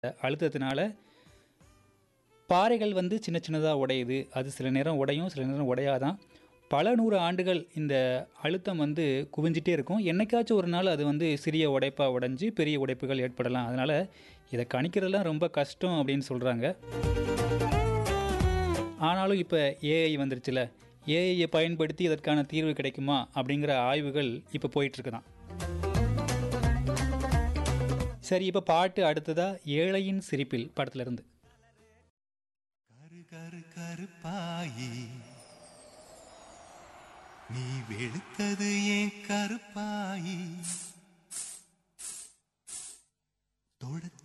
அழுத்தத்தினால பாறைகள் வந்து சின்ன சின்னதாக உடையுது அது சில நேரம் உடையும் சில நேரம் உடையாதான் பல நூறு ஆண்டுகள் இந்த அழுத்தம் வந்து குவிஞ்சிட்டே இருக்கும் என்னைக்காச்சும் ஒரு நாள் அது வந்து சிறிய உடைப்பாக உடைஞ்சு பெரிய உடைப்புகள் ஏற்படலாம் அதனால் இதை கணிக்கிறதுலாம் ரொம்ப கஷ்டம் அப்படின்னு சொல்கிறாங்க ஆனாலும் இப்போ ஏஐ வந்துருச்சுல ஏஐயை பயன்படுத்தி இதற்கான தீர்வு கிடைக்குமா அப்படிங்கிற ஆய்வுகள் இப்போ போயிட்டுருக்கு சரி இப்போ பாட்டு அடுத்ததாக ஏழையின் சிரிப்பில் படத்துலேருந்து கரு கரு கருப்பாயி நீ வெளுத்தது ஏன் கருப்பாயி தொட